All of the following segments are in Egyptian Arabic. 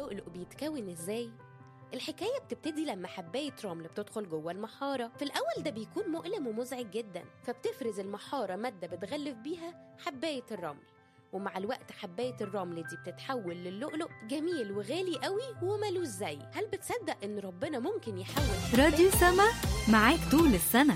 اللؤلؤ بيتكون ازاي؟ الحكاية بتبتدي لما حباية رمل بتدخل جوه المحارة في الأول ده بيكون مؤلم ومزعج جدا فبتفرز المحارة مادة بتغلف بيها حباية الرمل ومع الوقت حباية الرمل دي بتتحول للؤلؤ جميل وغالي قوي وملوش زي هل بتصدق إن ربنا ممكن يحول راديو سما معاك طول السنة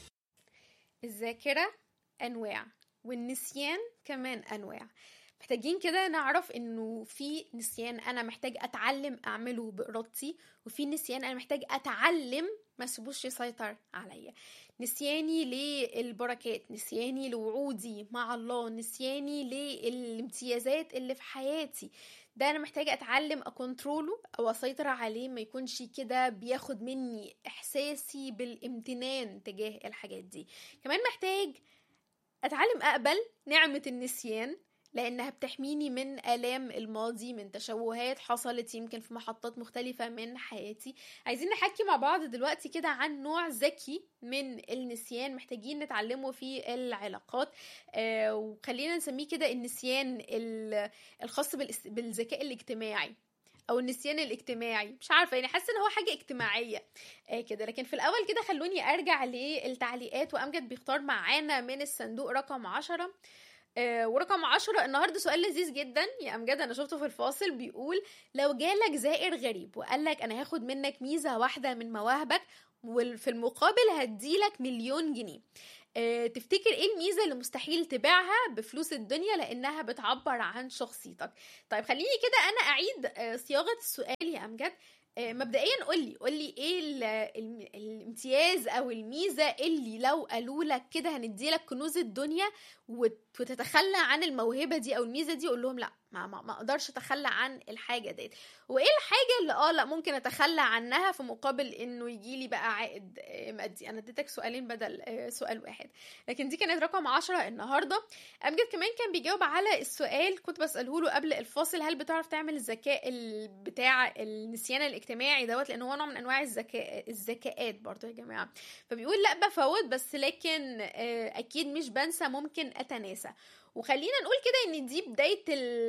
الذاكرة أنواع والنسيان كمان أنواع محتاجين كده نعرف انه في نسيان انا محتاج اتعلم اعمله بارادتي وفي نسيان انا محتاج اتعلم ما سيبوش يسيطر عليا نسياني للبركات نسياني لوعودي مع الله نسياني للامتيازات اللي في حياتي ده انا محتاجه اتعلم اكونتروله او اسيطر عليه ما يكونش كده بياخد مني احساسي بالامتنان تجاه الحاجات دي كمان محتاج اتعلم اقبل نعمه النسيان لانها بتحميني من الام الماضي من تشوهات حصلت يمكن في محطات مختلفه من حياتي عايزين نحكي مع بعض دلوقتي كده عن نوع ذكي من النسيان محتاجين نتعلمه في العلاقات آه وخلينا نسميه كده النسيان الخاص بالذكاء الاجتماعي او النسيان الاجتماعي مش عارفه يعني حاسه ان هو حاجه اجتماعيه آه كده لكن في الاول كده خلوني ارجع للتعليقات وامجد بيختار معانا من الصندوق رقم عشرة آه ورقم عشرة النهاردة سؤال لذيذ جدا يا أمجد أنا شفته في الفاصل بيقول لو جالك زائر غريب وقالك أنا هاخد منك ميزة واحدة من مواهبك وفي المقابل هديلك مليون جنيه أه تفتكر ايه الميزه اللي مستحيل تبيعها بفلوس الدنيا لانها بتعبر عن شخصيتك طيب خليني كده انا اعيد أه صياغه السؤال يا امجد أه مبدئيا قولي قولي ايه الامتياز او الميزه اللي لو قالوا لك كده هنديلك كنوز الدنيا وتتخلى عن الموهبه دي او الميزه دي قول لهم لا ما, ما, ما اقدرش اتخلى عن الحاجه ديت وايه الحاجه اللي اه لا ممكن اتخلى عنها في مقابل انه يجي لي بقى عائد مادي انا اديتك سؤالين بدل سؤال واحد لكن دي كانت رقم عشرة النهارده امجد كمان كان بيجاوب على السؤال كنت بساله له قبل الفاصل هل بتعرف تعمل الذكاء بتاع النسيان الاجتماعي دوت لان هو نوع من انواع الذكاء الذكاءات برضه يا جماعه فبيقول لا بفوت بس لكن اكيد مش بنسى ممكن اتناسى وخلينا نقول كده ان دي بدايه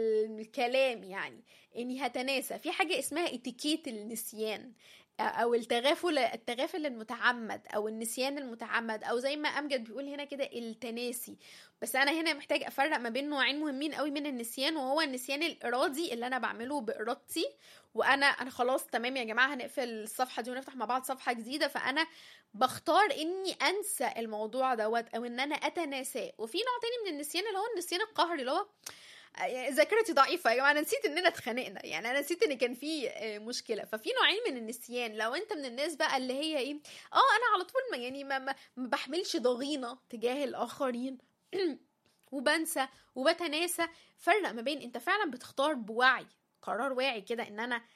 الكلام يعني اني هتناسى في حاجه اسمها اتيكيت النسيان او التغافل التغافل المتعمد او النسيان المتعمد او زي ما امجد بيقول هنا كده التناسي بس انا هنا محتاج افرق ما بين نوعين مهمين قوي من النسيان وهو النسيان الارادي اللي انا بعمله بارادتي وانا انا خلاص تمام يا جماعه هنقفل الصفحه دي ونفتح مع بعض صفحه جديده فانا بختار اني انسى الموضوع دوت او ان انا اتناساه وفي نوع تاني من النسيان اللي هو النسيان القهري اللي هو ذاكرتي ضعيفه يا جماعه انا نسيت اننا اتخانقنا يعني انا نسيت ان كان في مشكله ففي نوعين من النسيان لو انت من الناس بقى اللي هي ايه اه انا على طول ما يعني ما, ما, ما بحملش ضغينه تجاه الاخرين وبنسى وبتناسى فرق ما بين انت فعلا بتختار بوعي قرار واعي كده ان انا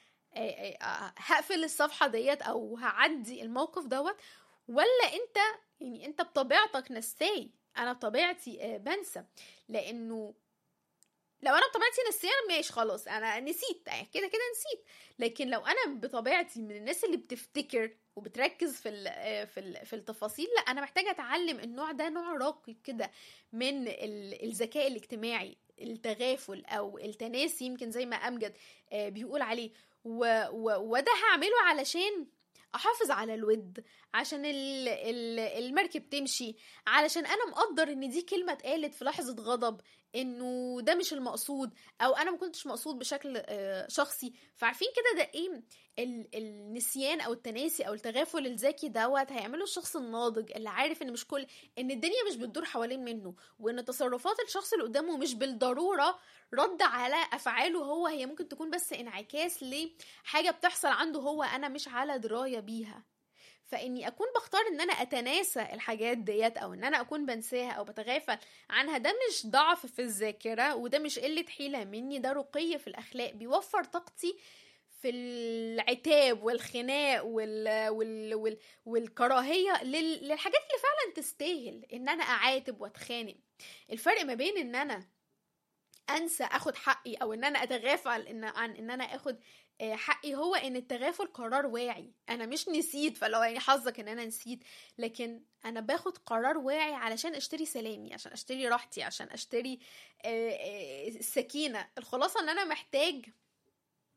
هقفل الصفحه ديت او هعدي الموقف دوت ولا انت يعني انت بطبيعتك نساي انا بطبيعتي بنسى لانه لو انا بطبيعتي نسيان ماشي خلاص انا نسيت كده كده نسيت لكن لو انا بطبيعتي من الناس اللي بتفتكر وبتركز في ال في ال في التفاصيل لا انا محتاجه اتعلم النوع ده نوع راقي كده من الذكاء الاجتماعي التغافل او التناسي يمكن زي ما امجد بيقول عليه وده هعمله علشان احافظ على الود عشان ال ال المركب تمشي علشان انا مقدر ان دي كلمه اتقالت في لحظه غضب انه ده مش المقصود او انا ما كنتش مقصود بشكل شخصي فعارفين كده ده ايه النسيان او التناسي او التغافل الذكي دوت هيعمله الشخص الناضج اللي عارف ان مش كل ان الدنيا مش بتدور حوالين منه وان تصرفات الشخص اللي قدامه مش بالضروره رد على افعاله هو هي ممكن تكون بس انعكاس لحاجه بتحصل عنده هو انا مش على درايه بيها فاني اكون بختار ان انا اتناسى الحاجات ديت او ان انا اكون بنساها او بتغافل عنها ده مش ضعف في الذاكره وده مش قله حيله مني ده رقي في الاخلاق بيوفر طاقتي في العتاب والخناق وال... وال... وال... والكراهيه لل... للحاجات اللي فعلا تستاهل ان انا اعاتب واتخانق الفرق ما بين ان انا انسى اخد حقي او ان انا اتغافل ان عن ان انا اخد حقي هو ان التغافل قرار واعي انا مش نسيت فلو يعني حظك ان انا نسيت لكن انا باخد قرار واعي علشان اشتري سلامي عشان اشتري راحتي عشان اشتري السكينه الخلاصه ان انا محتاج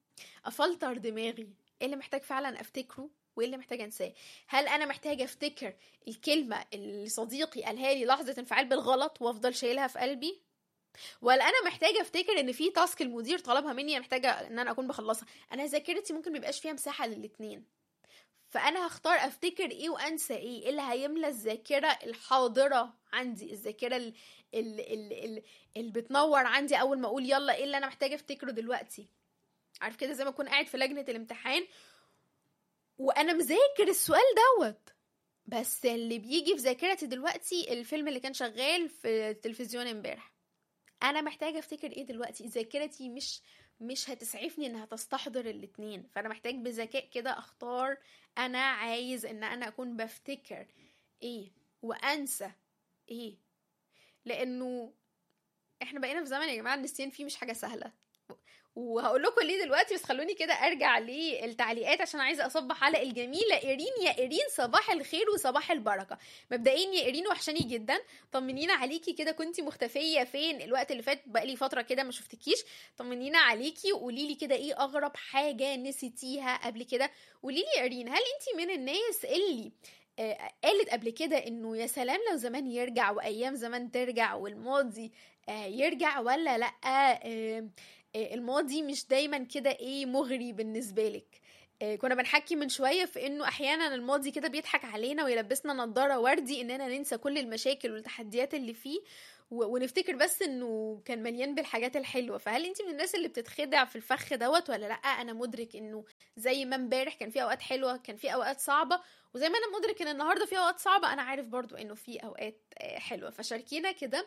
افلتر دماغي ايه اللي محتاج فعلا افتكره وايه اللي محتاج انساه هل انا محتاجه افتكر الكلمه اللي صديقي قالها لي لحظه انفعال بالغلط وافضل شايلها في قلبي ولا انا محتاجه افتكر ان في تاسك المدير طلبها مني محتاجه ان انا اكون بخلصها انا ذاكرتي ممكن ميبقاش فيها مساحه للاتنين فانا هختار افتكر ايه وانسى ايه ايه اللي هيملى الذاكره الحاضره عندي الذاكره اللي, اللي, اللي بتنور عندي اول ما اقول يلا ايه اللي انا محتاجه افتكره دلوقتي عارف كده زي ما اكون قاعد في لجنه الامتحان وانا مذاكر السؤال دوت بس اللي بيجي في ذاكرتي دلوقتي الفيلم اللي كان شغال في التلفزيون امبارح انا محتاجه افتكر ايه دلوقتي ذاكرتي مش مش هتسعفني انها تستحضر الاتنين فانا محتاج بذكاء كده اختار انا عايز ان انا اكون بفتكر ايه وانسى ايه لانه احنا بقينا في زمن يا جماعه النسيان فيه مش حاجه سهله وهقول لكم ليه دلوقتي بس خلوني كده ارجع للتعليقات عشان عايزه اصبح على الجميله ايرين يا ايرين صباح الخير وصباح البركه مبدئيا يا ايرين وحشاني جدا طمنينا عليكي كده كنتي مختفيه فين الوقت اللي فات بقالي فتره كده ما شفتكيش طمنينا عليكي وقولي لي كده ايه اغرب حاجه نسيتيها قبل كده قولي لي يا ايرين هل انت من الناس اللي آه قالت قبل كده انه يا سلام لو زمان يرجع وايام زمان ترجع والماضي آه يرجع ولا لا آه الماضي مش دايما كده ايه مغري بالنسبه لك كنا بنحكي من شويه في انه احيانا الماضي كده بيضحك علينا ويلبسنا نضاره وردي اننا ننسى كل المشاكل والتحديات اللي فيه ونفتكر بس انه كان مليان بالحاجات الحلوه فهل انت من الناس اللي بتتخدع في الفخ دوت ولا لا انا مدرك انه زي ما امبارح كان في اوقات حلوه كان في اوقات صعبه وزي ما انا مدرك ان النهارده في اوقات صعبه انا عارف برضو انه في اوقات حلوه فشاركينا كده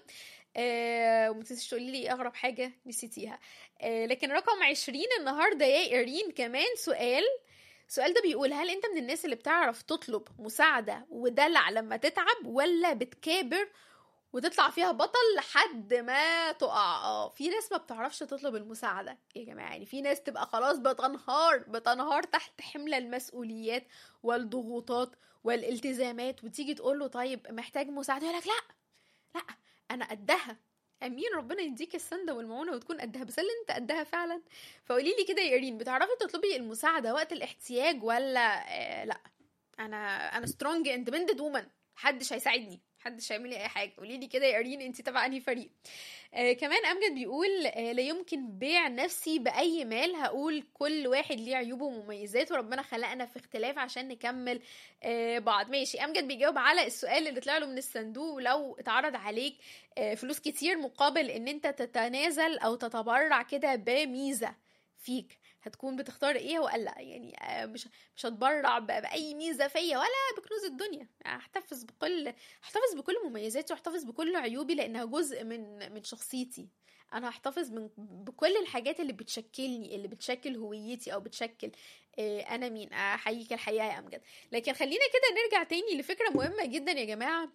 آه ومتنسيش تقولي لي اغرب حاجه نسيتيها آه لكن رقم عشرين النهارده يا ايرين كمان سؤال السؤال ده بيقول هل انت من الناس اللي بتعرف تطلب مساعده ودلع لما تتعب ولا بتكابر وتطلع فيها بطل لحد ما تقع اه في ناس ما بتعرفش تطلب المساعده يا جماعه يعني في ناس تبقى خلاص بتنهار بتنهار تحت حمل المسؤوليات والضغوطات والالتزامات وتيجي تقول له طيب محتاج مساعده يقول لك لا لا انا قدها امين ربنا يديك السنده والمعونه وتكون قدها بس اللي انت قدها فعلا فقولي لي كده يا ايرين بتعرفي تطلبي المساعده وقت الاحتياج ولا آه لا انا انا سترونج اندبندنت وومن محدش هيساعدني محدش هيعمل لي اي حاجه قولي لي كده يا ايرين انت تبع انهي فريق آه كمان امجد بيقول آه لا يمكن بيع نفسي باي مال هقول كل واحد ليه عيوبه ومميزاته وربنا خلقنا في اختلاف عشان نكمل آه بعض ماشي امجد بيجاوب على السؤال اللي طلع له من الصندوق ولو اتعرض عليك آه فلوس كتير مقابل ان انت تتنازل او تتبرع كده بميزه فيك هتكون بتختار ايه وقال لا يعني مش مش هتبرع باي ميزه فيا ولا بكنوز الدنيا هحتفظ بكل هحتفظ بكل مميزاتي واحتفظ بكل عيوبي لانها جزء من من شخصيتي انا هحتفظ من بكل الحاجات اللي بتشكلني اللي بتشكل هويتي او بتشكل انا مين احييك الحقيقه يا امجد لكن خلينا كده نرجع تاني لفكره مهمه جدا يا جماعه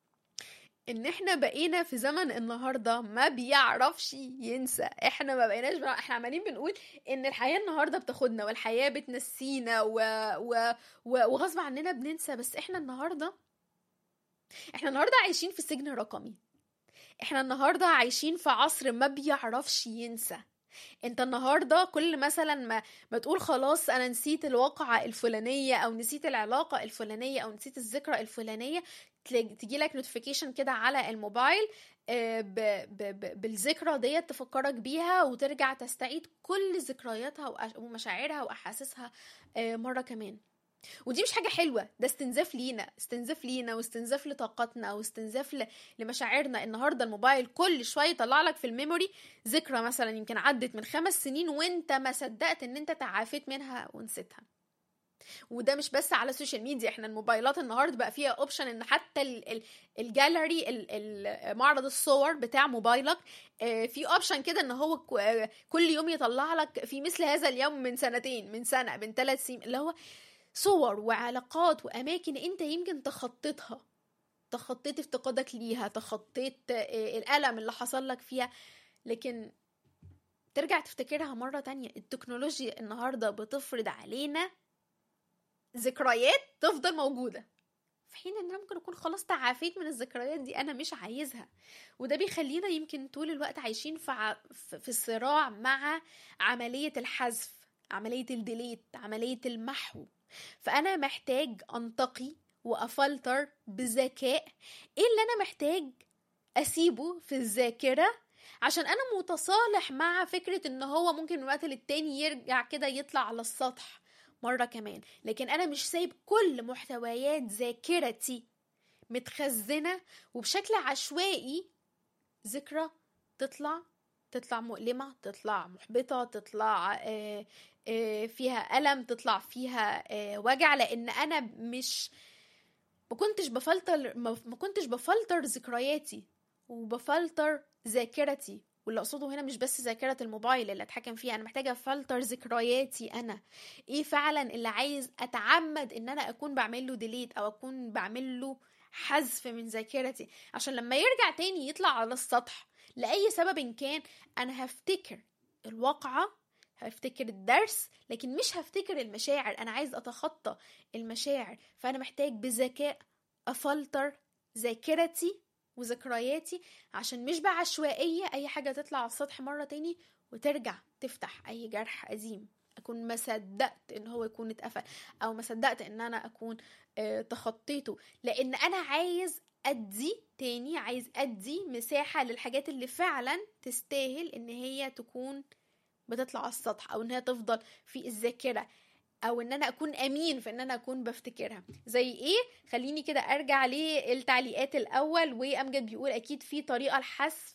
ان احنا بقينا في زمن النهارده ما بيعرفش ينسى احنا ما بقيناش بقى احنا عمالين بنقول ان الحياه النهارده بتاخدنا والحياه بتنسينا و... و... و... وغصب عننا بننسى بس احنا النهارده احنا النهارده عايشين في سجن رقمي احنا النهارده عايشين في عصر ما بيعرفش ينسى انت النهارده كل مثلا ما ما تقول خلاص انا نسيت الواقعه الفلانيه او نسيت العلاقه الفلانيه او نسيت الذكرى الفلانيه تجي لك نوتيفيكيشن كده على الموبايل ب ب بالذكرى ديت تفكرك بيها وترجع تستعيد كل ذكرياتها ومشاعرها واحاسيسها مره كمان ودي مش حاجة حلوة ده استنزاف لينا استنزاف لينا واستنزاف لطاقتنا واستنزاف لمشاعرنا النهاردة الموبايل كل شوية يطلع لك في الميموري ذكرى مثلا يمكن عدت من خمس سنين وانت ما صدقت ان انت تعافيت منها ونسيتها وده مش بس على السوشيال ميديا احنا الموبايلات النهارده بقى فيها اوبشن ان حتى الجاليري معرض الصور بتاع موبايلك في اوبشن كده ان هو كل يوم يطلع لك في مثل هذا اليوم من سنتين من سنه من ثلاث سنين اللي هو صور وعلاقات واماكن انت يمكن تخطيتها تخطيت افتقادك ليها تخطيت الالم اللي حصل لك فيها لكن ترجع تفتكرها مرة تانية التكنولوجيا النهاردة بتفرض علينا ذكريات تفضل موجودة في حين ان انا ممكن اكون خلاص تعافيت من الذكريات دي انا مش عايزها وده بيخلينا يمكن طول الوقت عايشين في, ع... في صراع مع عملية الحذف عملية الديليت عملية المحو فأنا محتاج أنتقي وأفلتر بذكاء إيه اللي أنا محتاج أسيبه في الذاكرة عشان أنا متصالح مع فكرة إن هو ممكن من وقت للتاني يرجع كده يطلع على السطح مرة كمان لكن أنا مش سايب كل محتويات ذاكرتي متخزنة وبشكل عشوائي ذكرى تطلع تطلع مؤلمة تطلع محبطة تطلع آه، آه، فيها ألم تطلع فيها آه، وجع لأن أنا مش ما كنتش بفلتر ما ما كنتش بفلتر ذكرياتي وبفلتر ذاكرتي واللي اقصده هنا مش بس ذاكرة الموبايل اللي اتحكم فيها انا محتاجة افلتر ذكرياتي انا ايه فعلا اللي عايز اتعمد ان انا اكون بعمل له ديليت او اكون بعمل له حذف من ذاكرتي عشان لما يرجع تاني يطلع على السطح لأي سبب كان انا هفتكر الواقعة هفتكر الدرس لكن مش هفتكر المشاعر انا عايز اتخطى المشاعر فانا محتاج بذكاء افلتر ذاكرتي وذكرياتي عشان مش بعشوائية اي حاجة تطلع على السطح مرة تاني وترجع تفتح اي جرح قديم اكون ما صدقت ان هو يكون اتقفل او ما صدقت ان انا اكون آه، تخطيته لان انا عايز ادي تاني عايز ادي مساحة للحاجات اللي فعلا تستاهل ان هي تكون بتطلع على السطح او ان هي تفضل في الذاكرة او ان انا اكون امين في ان انا اكون بفتكرها زي ايه خليني كده ارجع للتعليقات الاول وامجد بيقول اكيد في طريقة لحذف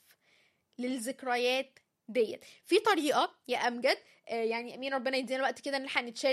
للذكريات ديت في طريقة يا امجد آه، يعني امين ربنا يدينا وقت كده ان احنا نتشارك